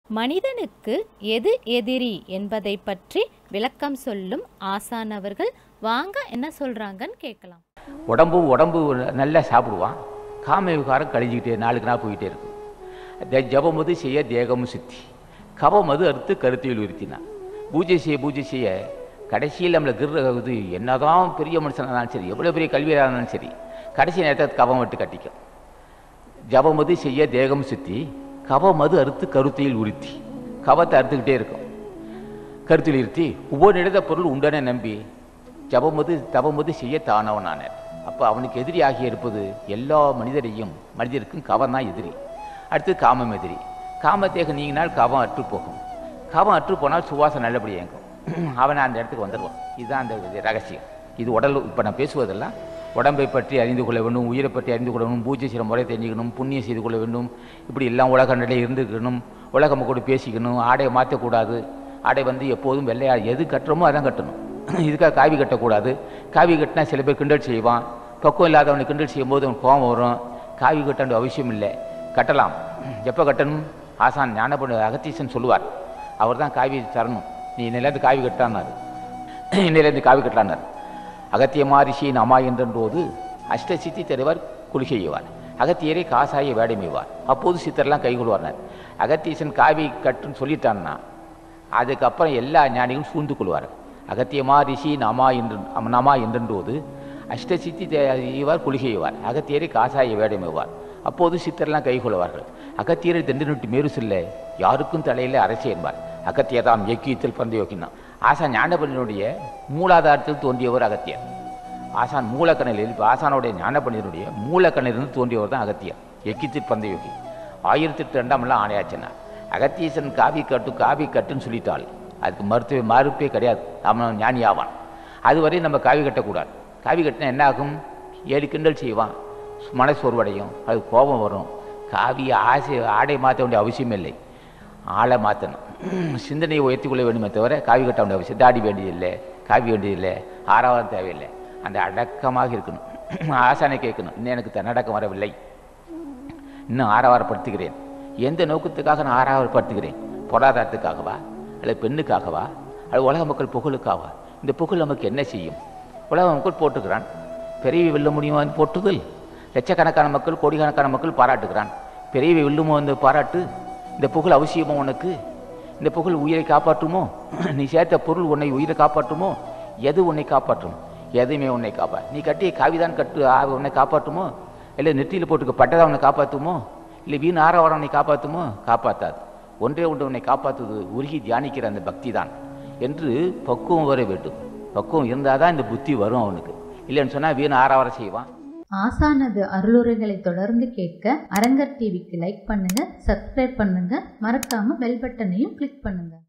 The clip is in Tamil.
மனிதனுக்கு எது எதிரி என்பதை பற்றி விளக்கம் சொல்லும் ஆசான் அவர்கள் வாங்க என்ன சொல்றாங்கன்னு கேட்கலாம் உடம்பு உடம்பு நல்லா சாப்பிடுவான் காம விகாரம் கழிஞ்சிக்கிட்டே நாளுக்கு நாள் போயிட்டே இருக்கும் தே- ஜபமது செய்ய தேகமும் சித்தி கவமது அறுத்து கருத்தில் உறுத்தினான் பூஜை செய்ய பூஜை செய்ய கடைசியில் நம்மளை கிர இது என்னதான் பெரிய மனுஷனாக இருந்தாலும் சரி எவ்வளோ பெரிய கல்வியாக இருந்தாலும் சரி கடைசி நேரத்தில் கவம் விட்டு கட்டிக்கும் ஜபமது செய்ய தேகம் சுத்தி கவமது அறுத்து கருத்தையில் உறுத்தி கவத்தை அறுத்துக்கிட்டே இருக்கும் கருத்தில் இருத்தி உபநிடத பொருள் உண்டென நம்பி ஜபமது தவமது செய்ய தானவனானார் அப்போ அவனுக்கு எதிரியாகி இருப்பது எல்லா மனிதரையும் மனிதருக்கும் கவம் தான் எதிரி அடுத்து காமம் எதிரி காமத்தேக நீங்கினால் கவம் அற்று போகும் கவம் அற்று போனால் சுவாசம் நல்லபடி இயங்கும் அவன் அந்த இடத்துக்கு வந்துடுவான் இதுதான் அந்த இது ரகசியம் இது உடல் இப்போ நான் பேசுவதெல்லாம் உடம்பை பற்றி அறிந்து கொள்ள வேண்டும் உயிரை பற்றி அறிந்து கொள்ள வேண்டும் பூஜை செய்கிற முறை தெரிஞ்சுக்கணும் புண்ணியம் செய்து கொள்ள வேண்டும் இப்படி எல்லாம் உலக நிலையில் இருந்துக்கணும் உலகம் கூட பேசிக்கணும் ஆடையை மாற்றக்கூடாது ஆடை வந்து எப்போதும் வெள்ளையா எது கட்டுறோமோ அதான் கட்டணும் இதுக்காக காவி கட்டக்கூடாது காவி கட்டினா சில பேர் கிண்டல் செய்வான் பக்குவம் இல்லாதவனை கிண்டல் செய்யும்போது அவனுக்கு கோபம் வரும் காவி கட்ட வேண்டிய அவசியம் இல்லை கட்டலாம் எப்போ கட்டணும் ஆசான் ஞானப்பட அகத்தீசன் சொல்லுவார் அவர் தான் காவி தரணும் நீ இன்னிலேருந்து காவி கட்டானார் இன்னிலேருந்து காவி கட்டலானார் அகத்தியமா ரிஷியின் அம்மா என்றபோது அஷ்ட சித்தி தருவார் குளிகையுவார் அகத்தியரை காசாய வேடமைவார் அப்போது சித்தர்லாம் கைகொள்வார்னார் அகத்தீசன் காவி கட்டுன்னு சொல்லிட்டான்னா அதுக்கப்புறம் எல்லா ஞானிகளும் சூழ்ந்து கொள்வார்கள் அகத்தியமா ரிஷி நமா என்று நமா என்றபோது அஷ்டசித்தி செய்வார் குளிகையுவார் அகத்தியரை காசாய வேடமைவார் அப்போது சித்தர்லாம் கைகொள்வார்கள் அகத்தியரை தெண்டனுட்டு மேறு செல்ல யாருக்கும் தலையில் அரசு என்பார் அகத்தியதாம் இயக்கியத்தில் பிறந்த யோகினா ஆசான் ஞானபண்டினுடைய மூலாதாரத்தில் தோன்றியவர் அகத்தியர் ஆசான் மூலக்கண்ணில் இப்போ ஆசானுடைய ஞானபண்டினுடைய மூலக்கண்ணிலிருந்து தோன்றியவர் தான் அகத்தியர் எக்கித்தில் பிறந்த யோகி ஆயிரத்தி எட்டு ரெண்டாம் எல்லாம் ஆணையாச்சினார் அகத்தீசன் காவி கட்டு காவி கட்டுன்னு சொல்லிட்டால் அதுக்கு மருத்துவ மறுப்பே கிடையாது அவன் ஞானி ஆவான் அதுவரை நம்ம காவி கட்டக்கூடாது காவி கட்டினா என்ன ஆகும் ஏழு கிண்டல் செய்வான் மனசோர்வடையும் அது கோபம் வரும் காவி ஆசை ஆடை மாற்ற வேண்டிய அவசியம் இல்லை ஆளை மாற்றணும் சிந்தனையை உயர்த்தி கொள்ள வேண்டுமே தவிர காவி கட்ட வேண்டிய அவசியம் தாடி வேண்டியதில்லை காவி வேண்டியதில்லை ஆறாவது தேவையில்லை அந்த அடக்கமாக இருக்கணும் ஆசானை கேட்கணும் இன்னும் எனக்கு தன்னடக்கம் வரவில்லை இன்னும் ஆரவாரப்படுத்துகிறேன் எந்த நோக்கத்துக்காக நான் ஆரவாரப்படுத்துகிறேன் பொருளாதாரத்துக்காகவா அல்லது பெண்ணுக்காகவா அல்லது உலக மக்கள் புகழுக்காகவா இந்த புகழ் நமக்கு என்ன செய்யும் உலக மக்கள் போட்டுக்கிறான் பெரியவை வெல்ல முடியுமா என்று போட்டுதல் லட்சக்கணக்கான மக்கள் கோடிக்கணக்கான மக்கள் பாராட்டுகிறான் பெரியவை வெல்லுமோ அந்த பாராட்டு இந்த புகழ் அவசியமோ உனக்கு இந்த புகழ் உயிரை காப்பாற்றுமோ நீ சேர்த்த பொருள் உன்னை உயிரை காப்பாற்றுமோ எது உன்னை காப்பாற்றும் எதுவுமே உன்னை காப்பா நீ கட்டிய காவிதான் கட்டு ஆ, உன்னை காப்பாற்றுமோ இல்லை நெற்றியில் போட்டுக்க பட்டதா உன்னை காப்பாற்றுமோ இல்லை வீண் ஆரவாரம் உன்னை காப்பாற்றுமோ காப்பாற்றாது ஒன்றே ஒன்று உன்னை காப்பாற்றுவது உருகி தியானிக்கிற அந்த பக்தி தான் என்று பக்குவம் வர வேண்டும் பக்குவம் இருந்தால் தான் இந்த புத்தி வரும் அவனுக்கு இல்லைன்னு சொன்னால் வீண் ஆரவாரம் செய்வான் ஆசானது அருளுரைகளை தொடர்ந்து கேட்க அரங்கர் டிவிக்கு லைக் பண்ணுங்க சப்ஸ்கிரைப் பண்ணுங்க மறக்காம பெல் பட்டனையும் கிளிக் பண்ணுங்க